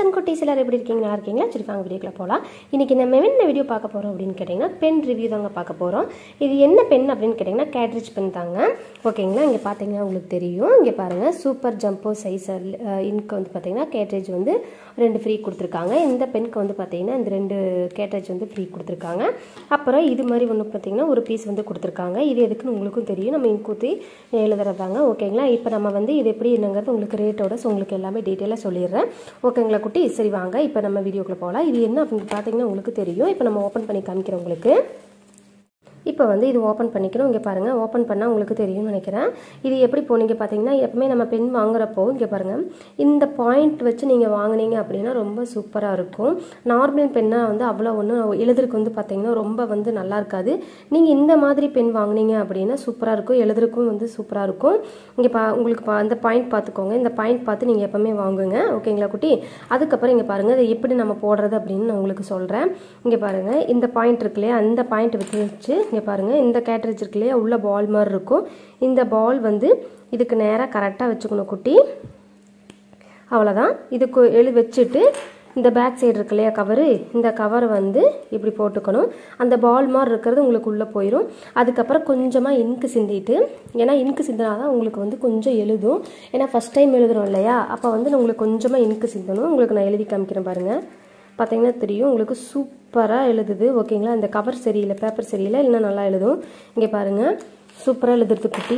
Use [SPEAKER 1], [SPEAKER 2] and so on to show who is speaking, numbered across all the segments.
[SPEAKER 1] and குட்டீஸ் எல்லாரும் எப்படி இருக்கீங்க நல்லா இருக்கீங்களா சரி வாங்க வீடியோக்குள்ள போகலாம் இன்றைக்கி நம்ம என்ன வீடியோ பார்க்க போகிறோம் அப்படின்னு கேட்டிங்கன்னா பென் ரிவ்யூ தாங்க பார்க்க போகிறோம் இது என்ன பென் அப்படின்னு கேட்டிங்கன்னா கேட்ரிச் பென் தாங்க ஓகேங்களா இங்கே பார்த்தீங்கன்னா உங்களுக்கு தெரியும் இங்கே பாருங்கள் சூப்பர் ஜம்போ சைஸ் இன்க்கு வந்து பார்த்தீங்கன்னா கேட்ரேஜ் வந்து ரெண்டு ஃப்ரீ கொடுத்துருக்காங்க இந்த பென்க்கு வந்து பார்த்தீங்கன்னா இந்த ரெண்டு கேட்ரேஜ் வந்து ஃப்ரீ கொடுத்துருக்காங்க அப்புறம் இது மாதிரி ஒன்று பார்த்தீங்கன்னா ஒரு பீஸ் வந்து கொடுத்துருக்காங்க இது எதுக்குன்னு உங்களுக்கும் தெரியும் நம்ம இங்க் ஊற்றி எழுதுறதாங்க ஓகேங்களா இப்போ நம்ம வந்து இது எப்படி என்னங்கிறது உங்களுக்கு ரேட்டோட ஸோ உங்களுக்கு எல்லாமே டீட்டெயிலாக சொல்லிடுறேன் ஓகேங்களா குட்டி சரி வாங்க இப்போ நம்ம வீடியோக்குள்ளே போகலாம் இது என்ன அப்படின்னு பார்த்தீங்கன்னா உங்களுக்கு தெரியும் இப்போ நம்ம ஓப்பன் பண்ணி காமிக்கிறோம் உங்களுக்கு இப்போ வந்து இது ஓப்பன் பண்ணிக்கணும் இங்கே பாருங்கள் ஓப்பன் பண்ணால் உங்களுக்கு தெரியும்னு நினைக்கிறேன் இது எப்படி போனீங்க பார்த்தீங்கன்னா எப்பவுமே நம்ம பென் வாங்குறப்போ இங்கே பாருங்கள் இந்த பாயிண்ட் வச்சு நீங்கள் வாங்குனீங்க அப்படின்னா ரொம்ப சூப்பராக இருக்கும் நார்மல் பென்னாக வந்து அவ்வளோ ஒன்றும் எழுதுறதுக்கு வந்து பார்த்தீங்கன்னா ரொம்ப வந்து நல்லா இருக்காது நீங்கள் இந்த மாதிரி பென் வாங்குனீங்க அப்படின்னா சூப்பராக இருக்கும் எழுதுறதுக்கும் வந்து சூப்பராக இருக்கும் இங்கே பா உங்களுக்கு பா அந்த பாயிண்ட் பார்த்துக்கோங்க இந்த பாயிண்ட் பார்த்து நீங்கள் எப்பவுமே வாங்குங்க ஓகேங்களா குட்டி அதுக்கப்புறம் இங்கே பாருங்கள் இதை எப்படி நம்ம போடுறது அப்படின்னு நான் உங்களுக்கு சொல்கிறேன் இங்கே பாருங்கள் இந்த பாயிண்ட் இருக்கு இல்லையா அந்த பாயிண்ட் வச்சு இங்கே பாருங்கள் இந்த கேட்ரேஜ் இருக்கு இல்லையா உள்ள பால் மாதிரி இருக்கும் இந்த பால் வந்து இதுக்கு நேராக கரெக்டாக வச்சுக்கணும் குட்டி அவ்வளோதான் இதுக்கு எழு வச்சுட்டு இந்த பேக் சைடு இருக்கு இல்லையா கவரு இந்த கவரை வந்து இப்படி போட்டுக்கணும் அந்த பால் மாதிரி இருக்கிறது உங்களுக்கு உள்ளே போயிடும் அதுக்கப்புறம் கொஞ்சமாக இங்கு சிந்திட்டு ஏன்னா இங்கு சிந்தினா தான் உங்களுக்கு வந்து கொஞ்சம் எழுதும் ஏன்னா ஃபஸ்ட் டைம் எழுதுறோம் இல்லையா அப்போ வந்து உங்களுக்கு கொஞ்சமாக இங்கு சிந்தணும் உங்களுக்கு நான் எழுதி காமிக்கிறேன் பாருங்கள் பார்த்தீங்கன்னா தெரியும் உங்களுக்கு சூப்பராக எழுதுது ஓகேங்களா இந்த கவர் சரியில்லை பேப்பர் சரியில்லை இல்லைன்னா நல்லா எழுதும் இங்கே பாருங்கள் சூப்பராக எழுதுறது குட்டி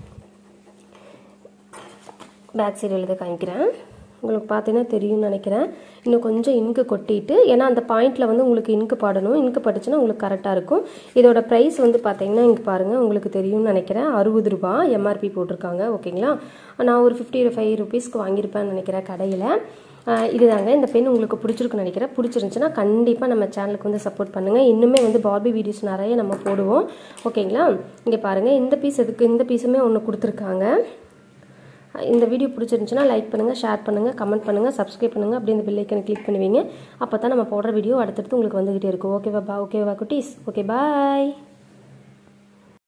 [SPEAKER 1] பேக் சைடு எழுத காமிக்கிறேன் உங்களுக்கு பார்த்தீங்கன்னா தெரியும்னு நினைக்கிறேன் இன்னும் கொஞ்சம் இன்கு கொட்டிட்டு ஏன்னா அந்த பாயிண்டில் வந்து உங்களுக்கு இன்கு பாடணும் இன்கு பட்டுச்சுன்னா உங்களுக்கு கரெக்டாக இருக்கும் இதோட ப்ரைஸ் வந்து பார்த்தீங்கன்னா இங்கே பாருங்கள் உங்களுக்கு தெரியும்னு நினைக்கிறேன் அறுபது ரூபா எம்ஆர்பி போட்டிருக்காங்க ஓகேங்களா நான் ஒரு ஃபிஃப்டி ஃபைவ் ருபீஸ்க்கு வாங்கியிருப்பேன்னு நினைக்கிறேன் கடையில் இதுதாங்க இந்த பென் உங்களுக்கு பிடிச்சிருக்குன்னு நினைக்கிறேன் பிடிச்சிருந்துச்சுன்னா கண்டிப்பாக நம்ம சேனலுக்கு வந்து சப்போர்ட் பண்ணுங்கள் இன்னுமே வந்து பார்பி வீடியோஸ் நிறைய நம்ம போடுவோம் ஓகேங்களா இங்கே பாருங்கள் இந்த பீஸ் எதுக்கு இந்த பீஸுமே ஒன்று கொடுத்துருக்காங்க இந்த வீடியோ பிடிச்சிருந்துச்சுன்னா லைக் பண்ணுங்கள் ஷேர் பண்ணுங்கள் கமெண்ட் பண்ணுங்கள் சப்ஸ்கிரைப் பண்ணுங்கள் அப்படி இந்த பெல்லைக்கனை கிளிக் பண்ணுவீங்க அப்போ தான் நம்ம போடுற வீடியோ அடுத்தடுத்து உங்களுக்கு வந்துக்கிட்டே இருக்கும் ஓகேவா பா ஓகேவா குட்டீஸ் ஓகே பாய்